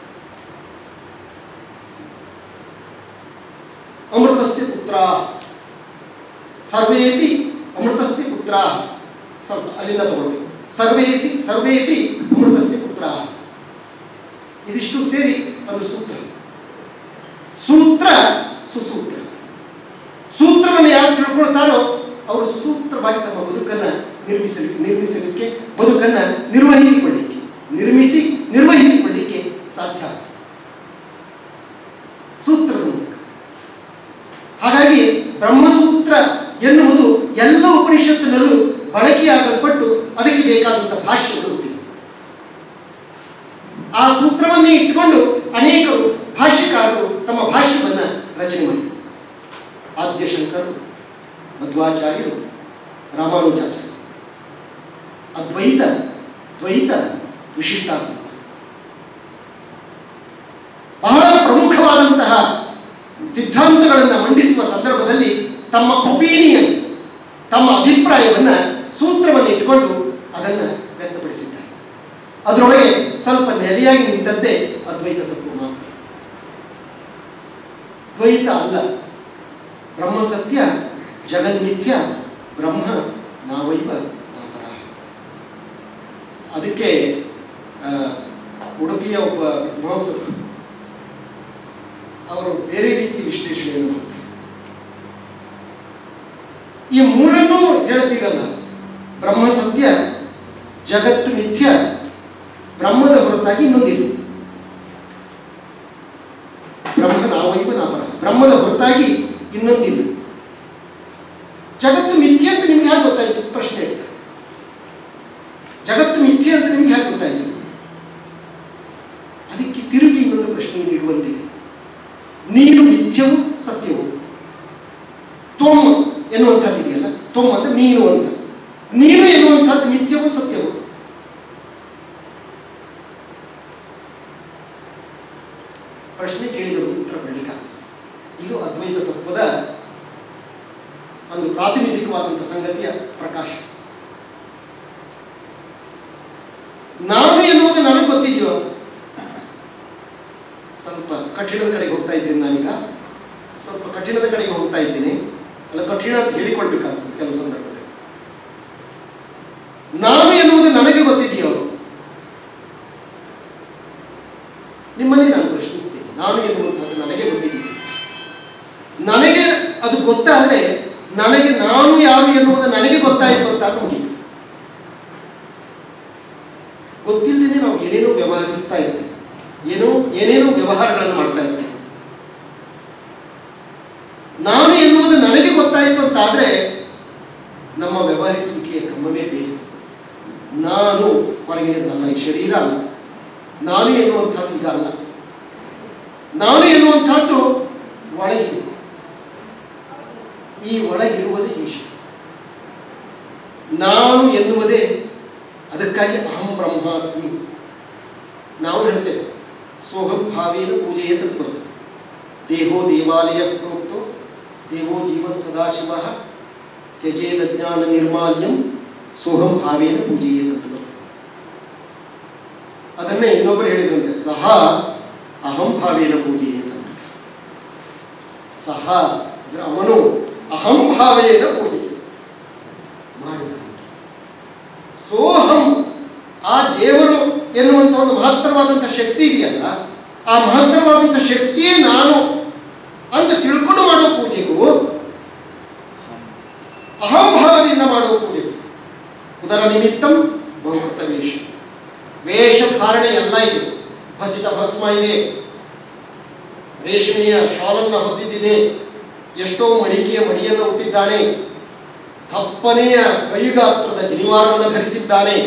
ಅಮೃತಸ್ಯ ಪುತ್ರ ಸರ್ವೇಪಿ ಅಮೃತಸ್ಯ ಪುತ್ರ ಸ್ವಲ್ಪ ಅಲ್ಲಿಂದ ತಗೊಳ್ಬೇಕು ಸರ್ವೇಸಿ ಸರ್ವೇಪಿ ಅಮೃತಸ್ಯ ಪುತ್ರ ಇದಿಷ್ಟು ಸೇರಿ ಒಂದು ಸೂತ್ರ ಸೂತ್ರ ಸುಸೂತ್ರ ಸೂತ್ರವನ್ನು ಯಾರು ತಿಳ್ಕೊಳ್ತಾರೋ ಅವರು ಸುಸೂತ್ರವಾಗಿ ತಮ್ಮ ಬದುಕನ್ನ ನಿರ್ಮಿಸಲಿಕ್ಕೆ ನಿರ್ಮಿಸಲಿಕ್ಕೆ ಬದುಕನ್ನ ನಿರ್ವಹಿಸಿಕೊಳ್ಳಿಕ್ಕೆ ನಿರ್ಮಿಸಿ ನಿರ್ವಹಿಸಿಕೊಳ್ಳಿಕ್ಕೆ ಸಾಧ್ಯ ಆಗ್ತದೆ. ಸೂತ್ರದ ಮೂಲಕ ಹಾಗಾಗಿ ಬ್ರಹ್ಮಸೂತ್ರ ಎನ್ನುವುದು ಎಲ್ಲ ಉಪನಿಷತ್ತಿನಲ್ಲೂ ಬಳಕೆಯಾಗಲ್ಪಟ್ಟು ಅದಕ್ಕೆ ಬೇಕಾದಂಥ ಭಾಷ್ಯಗಳು ಸೂತ್ರವನ್ನೇ ಇಟ್ಕೊಂಡು ಅನೇಕರು ಭಾಷ್ಯಕಾರರು ತಮ್ಮ ಭಾಷ್ಯವನ್ನ ರಚನೆ ಮಾಡಿದರು ಆದ್ಯಶಂಕರು ಮಧ್ವಾಚಾರ್ಯರು ರಾಮಾನುಜಾಚಾರ್ಯ ಅದ್ವೈತ ದ್ವೈತ ವಿಶಿಷ್ಟಾದ್ವೈತ ಬಹಳ ಪ್ರಮುಖವಾದಂತಹ ಸಿದ್ಧಾಂತಗಳನ್ನು ಮಂಡಿಸುವ ಸಂದರ್ಭದಲ್ಲಿ ತಮ್ಮ ಒಪಿನಿಯನ್ ತಮ್ಮ ಅಭಿಪ್ರಾಯವನ್ನ ಸೂತ್ರವನ್ನು ಇಟ್ಟುಕೊಂಡು ಅದನ್ನು ವ್ಯಕ್ತಪಡಿಸಿದ್ದಾರೆ ಅದರೊಳಗೆ ಸ್ವಲ್ಪ ನೆಲೆಯಾಗಿ ನಿಂತದ್ದೇ ಅದ್ವೈತ ತತ್ವ ಮಾತ್ರ ದ್ವೈತ ಅಲ್ಲ ಬ್ರಹ್ಮ ಸತ್ಯ ಜಗನ್ಮಿಥ್ಯ ಬ್ರಹ್ಮ ನಾವೈವ ನಾಪರ ಅದಕ್ಕೆ ಆ, ಉಡುಪಿಯ ಒಬ್ಬ ವಿದ್ವಾಂಸರು ಅವರು ಬೇರೆ ರೀತಿ ವಿಶ್ಲೇಷಣೆಯನ್ನು ಮಾಡ್ತಾರೆ ಈ ಮೂರನ್ನೂ ಹೇಳ್ತೀರಲ್ಲ ಬ್ರಹ್ಮ ಸತ್ಯ ಜಗತ್ತು ಮಿಥ್ಯ ಬ್ರಹ್ಮದ ಹೊರತಾಗಿ ಇನ್ನೊಂದಿಲ್ಲ ಬ್ರಹ್ಮ ನಾವೈವ ನಾಪರ ಬ್ರಹ್ಮದ ಹೊರತಾಗಿ ಇನ್ನೊಂದಿಲ್ಲ ಜಗತ್ತು ಮಿಥ್ಯೆ ಅಂತ ನಿಮ್ಗೆ ಯಾಕೆ ಗೊತ್ತಾಯ್ತು ಪ್ರಶ್ನೆ ಹೇಳ್ತಾರೆ ಜಗತ್ತು ಮಿಥ್ಯೆ ಅಂತ ನಿಮ್ಗೆ ಯಾಕೆ ಗೊತ್ತಾಯ್ತು ಅದಕ್ಕೆ ತಿರುಗಿ ಇನ್ನೊಂದು ಪ್ರಶ್ನೆಯನ್ನು ಇಡುವಂತಿದೆ ನೀನು ಮಿಥ್ಯವು ಸತ್ಯವು ತ್ವಮ್ ಎನ್ನುವಂಥದ್ದು ಇದೆಯಲ್ಲ ತ್ವಮ್ ಅಂತ ನೀನು ಅಂತ ನೀನು ಎನ್ನುವಂಥದ್ದು ಮಿಥ್ಯವೋ ಸತ್ಯವೋ ಪ್ರಶ್ನೆ ಕೇಳಿದರು ಉತ್ತರ ಬಳಿಕ ಇದು ಅದ್ವೈತ ತತ್ವದ ಒಂದು ಪ್ರಾತಿನಿಧಿಕವಾದಂಥ ಸಂಗತಿಯ ಪ್ರಕಾಶ ನಾನು ಎನ್ನುವುದು ನನಗೆ ಗೊತ್ತಿದೆಯೋ ಸ್ವಲ್ಪ ಕಠಿಣದ ಕಡೆಗೆ ಹೋಗ್ತಾ ಇದ್ದೇನೆ ನಾನೀಗ ಸ್ವಲ್ಪ ಕಠಿಣದ ಕಡೆಗೆ ಹೋಗ್ತಾ ಇದ್ದೀನಿ ಅಲ್ಲ ಕಠಿಣ ಅಂತ ಹೇಳಿಕೊಳ್ಬೇಕಾಗ್ತದೆ ಕೆಲವು ಸಂದರ್ಭದಲ್ಲಿ ನಾನು ಎನ್ನುವುದು ನನಗೆ ಗೊತ್ತಿದೆಯೋ ನಿಮ್ಮಲ್ಲಿ ನಾನು ಪ್ರಶ್ನಿಸ್ತೇನೆ ನಾನು ಎನ್ನುವಂಥದ್ದು ನನಗೆ ಗೊತ್ತಿದೆಯೋ ನನಗೆ ಅದು ಗೊತ್ತಾದ್ರೆ ನನಗೆ ನಾನು ಯಾರು ಎನ್ನುವುದು ನನಗೆ ಗೊತ್ತಾಯಿತು ಅಂತ ಅದು ಮುಗೀತು ಗೊತ್ತಿಲ್ಲದೇ ನಾವು ಏನೇನೋ ವ್ಯವಹರಿಸ್ತಾ ಇರ್ತೇವೆ ಏನೋ ಏನೇನೋ ವ್ಯವಹಾರಗಳನ್ನು ಮಾಡ್ತಾ ಇರ್ತೇವೆ ನಾನು ಎನ್ನುವುದು ನನಗೆ ಗೊತ್ತಾಯಿತು ಅಂತಾದ್ರೆ ನಮ್ಮ ವ್ಯವಹರಿಸುವಿಕೆಯ ಕ್ರಮವೇ ಬೇರೆ ನಾನು ಹೊರಗಿನ ನನ್ನ ಈ ಶರೀರ ಅಲ್ಲ ನಾನು ಎನ್ನುವಂಥದ್ದು ಇದಲ್ಲ ನಾನು ಎನ್ನುವಂಥದ್ದು ಒಳಗಿದೆ ಈ ಒಳಗಿರುವುದೇ ಈಶ ನಾನು ಎನ್ನುವುದೇ ಅದಕ್ಕಾಗಿ ಅಹಂ ಬ್ರಹ್ಮಾಸ್ಮಿ ನಾವು ಹೇಳ್ತೇವೆ ಸೋಹಂ ಭಾವೇನ ಪೂಜೆಯ ತತ್ ಬರ್ತದೆ ದೇಹೋ ದೇವಾಲಯ ಪ್ರೋಕ್ತೋ ದೇವೋ ಜೀವ ಸದಾಶಿವ ತ್ಯಜೇದ ಜ್ಞಾನ ನಿರ್ಮಾಲ್ಯಂ ಸೋಹಂ ಭಾವೇನ ಪೂಜೆಯ ತತ್ ಬರ್ತದೆ ಅದನ್ನೇ ಇನ್ನೊಬ್ಬರು ಹೇಳಿದ್ರಂತೆ ಸಹ ಅಹಂ ಭಾವೇನ ಪೂಜೆಯ ತತ್ ಸಹ ಅಂದ್ರೆ ಅವನು ಅಹಂ ಭಾವೇನ ಪೂಜೆ ಮಾಡಿದ ಸೋಹಂ ಆ ದೇವರು ಎನ್ನುವಂಥ ಒಂದು ಮಹತ್ತರವಾದಂಥ ಶಕ್ತಿ ಇದೆಯಲ್ಲ ಆ ಮಹತ್ತರವಾದಂಥ ಶಕ್ತಿಯೇ ನಾನು ಅಂತ ತಿಳ್ಕೊಂಡು ಮಾಡುವ ಪೂಜೆಗೂ ಅಹಂಭಾವದಿಂದ ಮಾಡುವ ಪೂಜೆಗೂ ಉದರ ನಿಮಿತ್ತಂ ಬಹುಕೃತ ವೇಷ ವೇಷ ಧಾರಣೆ ಎಲ್ಲ ಇದೆ ಭಸಿತ ಭಸ್ಮ ಇದೆ ರೇಷ್ಮೆಯ ಶಾಲನ್ನು ಹೊದ್ದಿದ್ದಿದೆ ಎಷ್ಟೋ ಮಡಿಕೆಯ ಮಡಿಯನ್ನು ಹುಟ್ಟಿದ್ದಾನೆ ದಪ್ಪನೆಯ ಕೈಗಾತ್ರದ ಜನಿವಾರವನ್ನು ಧರಿಸಿದ್ದಾನೆ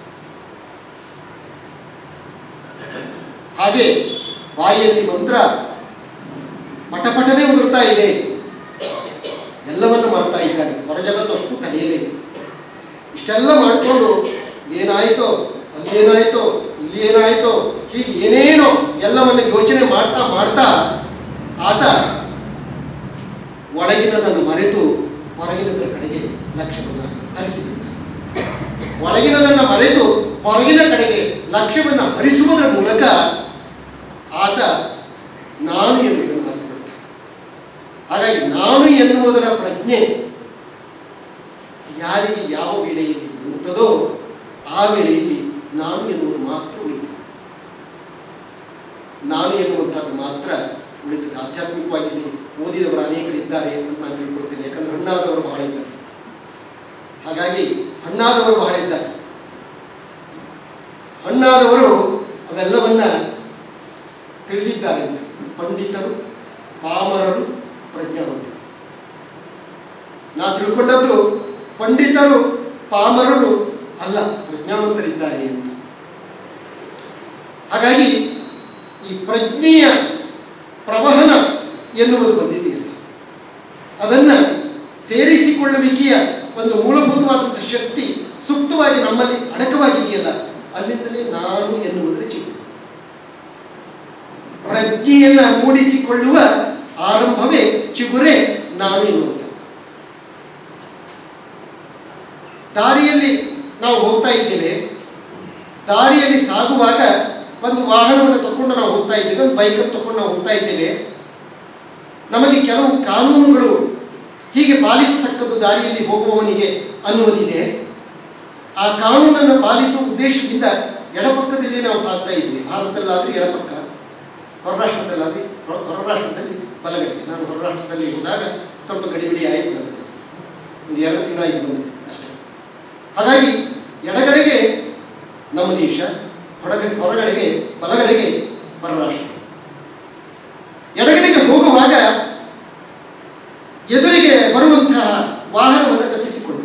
ಹಾಗೆ ಬಾಯಿಯಲ್ಲಿ ಮಂತ್ರ ಪಟಪಟನೆ ಉದುರ್ತಾ ಇದೆ ಎಲ್ಲವನ್ನು ಮಾಡ್ತಾ ಇದ್ದಾನೆ ಹೊರ ಜಗತ್ತು ಅಷ್ಟು ತಲೆಯಲೇ ಇದೆ. ಇಷ್ಟೆಲ್ಲ ಮಾಡಿಕೊಂಡು ಏನಾಯ್ತೋ ಅಲ್ಲಿ ಏನಾಯ್ತೋ ಇಲ್ಲಿ ಏನಾಯ್ತೋ ಹೀಗೆ ಏನೇನೋ ಎಲ್ಲವನ್ನು ಯೋಚನೆ ಮಾಡ್ತಾ ಮಾಡ್ತಾ ಆತ ಒಳಗಿನದನ್ನು ಮರೆತು ಹೊರಗಿನದರ ಕಡೆಗೆ ಲಕ್ಷ್ಯವನ್ನು ಹರಿಸಿಬಿಡ್ತಾನೆ ಒಳಗಿನದನ್ನು ಮರೆತು ಹೊರಗಿನ ಕಡೆಗೆ ಲಕ್ಷ್ಯವನ್ನು ಹರಿಸುವುದರ ಮೂಲಕ ಆತ ನಾನು ಎನ್ನುವುದನ್ನು ಮರೆತುಬಿಡ್ತಾನೆ ಹಾಗಾಗಿ ನಾನು ಎನ್ನುವುದರ ಪ್ರಜ್ಞೆ ಯಾರಿಗೆ ಯಾವ ವೇಳೆಯಲ್ಲಿ ಬರುತ್ತದೋ ಆ ವೇಳೆಯಲ್ಲಿ ನಾನು ಎನ್ನುವುದು ಮಾತ್ರ ಉಳಿತದೆ ನಾನು ಎನ್ನುವಂಥದ್ದು ಮಾತ್ರ ಉಳಿತದೆ ಆಧ್ಯಾತ್ಮಿಕವಾಗಿ ಇಲ್ಲಿ ಓದಿದವರು ಅನೇಕರಿದ್ದಾರೆ ಅಂತ ನಾನು ತಿಳ್ಕೊಳ್ತೇನೆ ಯಾಕಂದ್ರೆ ಹಣ್ಣಾದವರು ಬಹಳ ಇದ್ದಾರೆ ಹಾಗಾಗಿ ಹಣ್ಣಾದವರು ಬಹಳ ಇದ್ದಾರೆ ಹಣ್ಣಾದವರು ಅವೆಲ್ಲವನ್ನ ತಿಳಿದಿದ್ದಾರೆ ಅಂತ ಪಂಡಿತರು ಪಾಮರರು ಪ್ರಜ್ಞಾವಂತರು ನಾ ತಿಳ್ಕೊಂಡದ್ದು ಪಂಡಿತರು ಪಾಮರರು ಅಲ್ಲ ಪ್ರಜ್ಞಾವಂತರಿದ್ದಾರೆ ಅಂತ ಹಾಗಾಗಿ ಈ ಪ್ರಜ್ಞೆಯ ಪ್ರವಹನ ಎನ್ನುವುದು ಬಂದಿದೆಯಲ್ಲ ಅದನ್ನ ಸೇರಿಸಿಕೊಳ್ಳುವಿಕೆಯ ಒಂದು ಮೂಲಭೂತವಾದಂತಹ ಶಕ್ತಿ ಸುಪ್ತವಾಗಿ ನಮ್ಮಲ್ಲಿ ಅಡಕವಾಗಿದೆಯಲ್ಲ ಅಲ್ಲಿಂದಲೇ ನಾನು ಎನ್ನುವುದರ ಚಿತ್ರ ಪ್ರಜ್ಞೆಯನ್ನ ಮೂಡಿಸಿಕೊಳ್ಳುವ ಆರಂಭವೇ ಚಿಗುರೆ ನಾನು ಎನ್ನುವಂಥ ದಾರಿಯಲ್ಲಿ ನಾವು ಹೋಗ್ತಾ ಇದ್ದೇವೆ ದಾರಿಯಲ್ಲಿ ಸಾಗುವಾಗ ಒಂದು ವಾಹನವನ್ನು ತಗೊಂಡು ನಾವು ಹೋಗ್ತಾ ಇದ್ದೇವೆ ಒಂದು ಬೈಕನ್ನು ತಗೊಂಡು ನಾವು ಹೋಗ್ತಾ ಇದ್ದೇವೆ ನಮಗೆ ಕೆಲವು ಕಾನೂನುಗಳು ಹೀಗೆ ಪಾಲಿಸತಕ್ಕದ್ದು ದಾರಿಯಲ್ಲಿ ಹೋಗುವವನಿಗೆ ಅನ್ನುವುದಿದೆ ಆ ಕಾನೂನನ್ನು ಪಾಲಿಸುವ ಉದ್ದೇಶದಿಂದ ಎಡಪಕ್ಕದಲ್ಲಿ ನಾವು ಸಾಗ್ತಾ ಇದ್ವಿ ಭಾರತದಲ್ಲಾದ್ರೆ ಎಡಪಕ್ಕ ಹೊರ ರಾಷ್ಟ್ರದಲ್ಲಾದ್ರೆ ಹೊರ- ಹೊರ ರಾಷ್ಟ್ರದಲ್ಲಿ ಬಲಗಡೆಗೆ ನಾನು ಹೊರ ರಾಷ್ಟ್ರದಲ್ಲಿ ಹೋದಾಗ ಸ್ವಲ್ಪ ಗಡಿಬಿಡಿ ಆಯಿತು ನನಗೆ ಒಂದು ಎರಡು ತಿಂಗಳಾಯಿತು ಬಂದಿದೆ ಅಷ್ಟೇ ಹಾಗಾಗಿ ಎಡಗಡೆಗೆ ನಮ್ಮ ದೇಶ ಹೊರಗಡೆ ಹೊರಗಡೆಗೆ ಬಲಗಡೆಗೆ ಪರರಾಷ್ಟ್ರ ಎಡಗಡೆಗೆ ಹೋಗುವಾಗ ಎದುರಿಗೆ ಬರುವಂತಹ ವಾಹನವನ್ನು ತಪ್ಪಿಸಿಕೊಳ್ಳಬೇಕು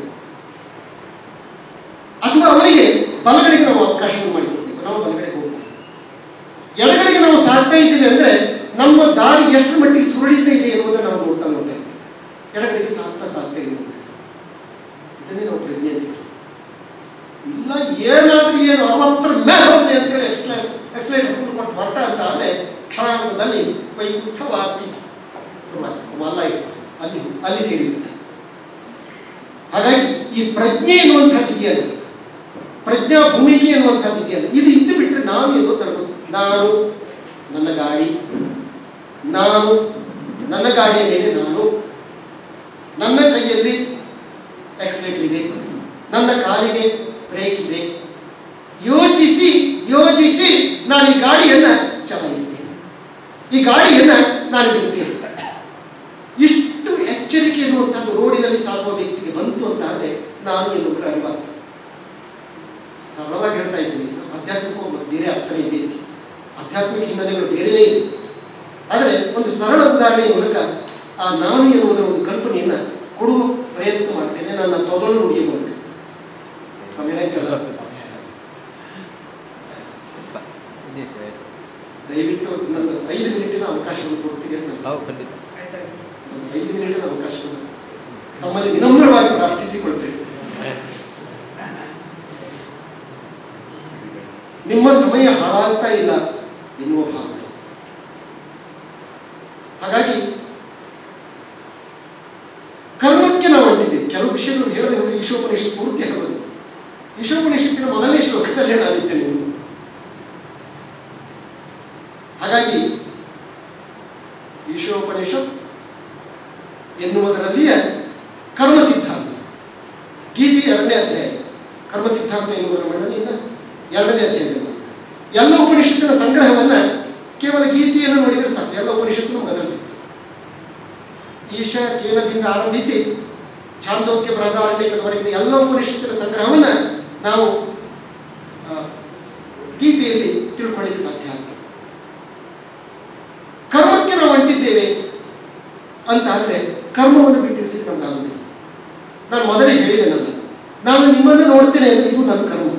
ಅಥವಾ ಅವನಿಗೆ ಬಲಗಡೆಗೆ ನಾವು ಅವಕಾಶವನ್ನು ಮಾಡಿಕೊಡ್ಬೇಕು ನಾವು ಬಲಗಡೆಗೆ ಹೋಗ್ಬೇಕು ಎಡಗಡೆಗೆ ನಾವು ಸಾಗ್ತಾ ಇದ್ದೀವಿ ಅಂದ್ರೆ ನಮ್ಮ ದಾರಿ ಎಷ್ಟು ಮಟ್ಟಿಗೆ ಸುರುಳಿತಾ ಇದೆ ಎನ್ನುವುದನ್ನು ನಾವು ನೋಡ್ತಾ ನೋಡ್ತಾ ಇದ್ದೀವಿ ಎಡಗಡೆಗೆ ಸಾಗ್ತಾ ಸಾಗ್ತಾ ಇರುವಂತೆ ಇದನ್ನೇ ನಾವು ಪ್ರಜ್ಞೆ ಅಂತೀವಿ ಇಲ್ಲ ಏನಾದ್ರೂ ಏನು ಅರವತ್ತರ ಮೇಲೆ ಹೋಗ್ಲಿ ಅಂತೇಳಿ ಎಕ್ಸ್ಲೈಟ್ ಫುಲ್ ಕೊಟ್ಟು ಹೊರಟ ಅಂತ ಆದರೆ ಕ್ಷಣಾಂತದಲ್ಲಿ ವೈಕುಂಠ ವಾಸಿ ಶುರುವಾಯ್ತು ಮಲ್ಲ ಇತ್ತು ಅಲ್ಲಿ ಅಲ್ಲಿ ಸೇರಿಬಿಟ್ಟ ಹಾಗಾಗಿ ಈ ಪ್ರಜ್ಞೆ ಎನ್ನುವಂಥದ್ದು ಇದೆಯಲ್ಲ ಪ್ರಜ್ಞಾ ಭೂಮಿಕೆ ಎನ್ನುವಂಥದ್ದು ಇದೆಯಲ್ಲ ಇದು ಇದ್ದು ಬಿಟ್ಟರೆ ನಾನು ಎನ್ನುವುದು ನನಗೆ ನಾನು ನನ್ನ ಗಾಡಿ ನಾನು ನನ್ನ ಗಾಡಿಯ ಮೇಲೆ ನಾನು ನನ್ನ ಕೈಯಲ್ಲಿ ಆಕ್ಸಿಲೇಟರ್ ಇದೆ ನನ್ನ ಕಾಲಿಗೆ ಬ್ರೇಕ್ ಇದೆ ಯೋಚಿಸಿ ಯೋಚಿಸಿ ನಾನು ಈ ಗಾಡಿಯನ್ನ ಚಲಾಯಿಸ್ತೇನೆ ಈ ಗಾಡಿಯನ್ನ ನಾನು ಬಿಡ್ತೇನೆ ಇಷ್ಟು ಎಚ್ಚರಿಕೆ ಎನ್ನುವಂಥದ್ದು ರೋಡಿನಲ್ಲಿ ಸಾಗುವ ವ್ಯಕ್ತಿಗೆ ಬಂತು ಅಂತ ಆದರೆ ನಾನು ಎನ್ನುವುದರ ಅರಿವಾಗ ಸರಳವಾಗಿ ಹೇಳ್ತಾ ಇದ್ದೀನಿ ಆಧ್ಯಾತ್ಮಿಕ ಬೇರೆ ಅರ್ಥನೇ ಇದೆ ಇದಕ್ಕೆ. ಆಧ್ಯಾತ್ಮಿಕ ಹಿನ್ನೆಲೆಗಳು ಬೇರೆನೇ ಇದೆ ಆದರೆ ಒಂದು ಸರಳ ಉದಾಹರಣೆಯ ಮೂಲಕ ಆ ನಾನು ಎನ್ನುವುದರ ಒಂದು ಕಲ್ಪನೆಯನ್ನ ಕೊಡುವ ಪ್ರಯತ್ನ ಮಾಡ್ತೇನೆ ನನ್ನ ತೊದಲು ನುಡಿಯ ಮೂಲಕ ಸಮಯ ಆಯ್ತಲ್ಲ ಇದೆ ಸರ್ ದಯವಿಟ್ಟು ನನ್ನ ಐದು ಮಿನಿಟಿನ ಅವಕಾಶವನ್ನು ಕೊಡ್ತೀರಿ ಅಂತ ನಾನು ಹೌದು ಖಂಡಿತ ಒಂದು ಐದು ಮಿನಿಟಿನ ಅವಕಾಶವನ್ನು ತಮ್ಮಲ್ಲಿ ವಿನಮ್ರವಾಗಿ ಪ್ರಾರ್ಥಿಸಿಕೊಳ್ತೇನೆ ನಿಮ್ಮ ಸಮಯ ಹಾಳಾಗ್ತಾ ಇಲ್ಲ ಎನ್ನುವ ಭಾವನೆ ಹಾಗಾಗಿ ಕರ್ಮಕ್ಕೆ ನಾವು ಹೊಂದಿದ್ದೇವೆ ಕೆಲವು ವಿಷಯಗಳು ಹೇಳದೆ ಹೋದ್ರೆ ಈಶೋಪನಿಷತ್ ಪೂರ್ತಿ ಆಗೋದು ಈಶೋಪನಿಷತ್ತಿನ ಮೊದಲನೇ ಶ್ಲೋಕದಲ್ಲೇ ನಾನಿದ್ದೇನೆ ಇನ್ನು. ಹಾಗಾಗಿ ಈಶೋಪನಿಷತ್ ಎನ್ನುವುದರಲ್ಲಿಯ ಕರ್ಮ ಸಿದ್ಧಾಂತ ಗೀತೆ ಎರಡನೇ ಅಧ್ಯಾಯ ಕರ್ಮ ಸಿದ್ಧಾಂತ ಎನ್ನುವುದರ ಮಂಡನೆಯಿಂದ ಎರಡನೇ ಅಧ್ಯಾಯದಲ್ಲಿ ಬರುತ್ತೆ. ಎಲ್ಲ ಉಪನಿಷತ್ತಿನ ಸಂಗ್ರಹವನ್ನ ಕೇವಲ ಗೀತೆಯನ್ನು ನೋಡಿದರೆ ಸಾಕು ಎಲ್ಲ ಉಪನಿಷತ್ತು ನಮ್ಗೆ ಅದರಲ್ಲಿ ಸಿಗ್ತದೆ ಈಶ ಕೇನದಿಂದ ಆರಂಭಿಸಿ ಛಾಂದೋಗ್ಯ ಬೃಹದಾರಣ್ಯಕದವರೆಗಿನ ಎಲ್ಲ ಉಪನಿಷತ್ತಿನ ಸಂಗ್ರಹವನ್ನ ನಾವು ಆ, ಗೀತೆಯಲ್ಲಿ ತಿಳ್ಕೊಳ್ಳಿಕ್ಕೆ ಸಾಧ್ಯ ಆಗ್ತದೆ ಕರ್ಮಕ್ಕೆ ನಾವು ಅಂಟಿದ್ದೇವೆ ಅಂತ ಆದರೆ ಕರ್ಮವನ್ನು ಬಿಟ್ಟಿರ್ಲಿಕ್ಕೆ ನಮ್ಗೆ ಆಗುದಿಲ್ಲ ನಾನು ಮೊದಲೇ ಹೇಳಿದೆನಲ್ಲ ನಾನು ನಿಮ್ಮನ್ನು ನೋಡ್ತೇನೆ ಅಂದರೆ ಇದು ನನ್ನ ಕರ್ಮ